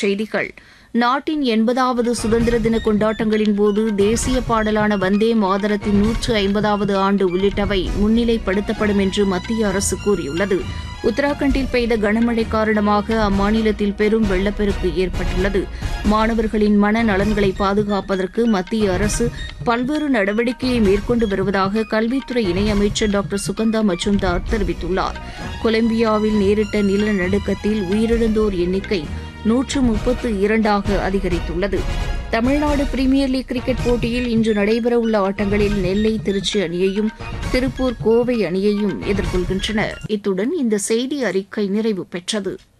செய்திகள் நாட்டின் எண்பதாவது சுதந்திர தின கொண்டாட்டங்களின் போது தேசிய பாடலான வந்தே மாதரத்தின் நூற்று ஐம்பதாவது ஆண்டு உள்ளிட்டவை முன்னிலைப்படுத்தப்படும் என்று மத்திய அரசு கூறியுள்ளது உத்தராகண்டில் பெய்த கனமழை காரணமாக அம்மாநிலத்தில் பெரும் வெள்ளப்பெருக்கு ஏற்பட்டுள்ளது மாணவர்களின் மன நலன்களை பாதுகாப்பதற்கு மத்திய அரசு பல்வேறு நடவடிக்கையை மேற்கொண்டு வருவதாக கல்வித்துறை இணையமைச்சர் டாக்டர் சுகந்தா மச்சும்தார் தெரிவித்துள்ளார் கொலம்பியாவில் நேரிட்ட நிலநடுக்கத்தில் உயிரிழந்தோர் எண்ணிக்கை நூற்று முப்பத்து இரண்டாக அதிகரித்துள்ளது தமிழ்நாடு பிரீமியர் லீக் கிரிக்கெட் போட்டியில் இன்று நடைபெறவுள்ள ஆட்டங்களில் நெல்லை திருச்சி அணியையும் திருப்பூர் கோவை அணியையும் எதிர்கொள்கின்றன இத்துடன் இந்த செய்தி அறிக்கை நிறைவு பெற்றது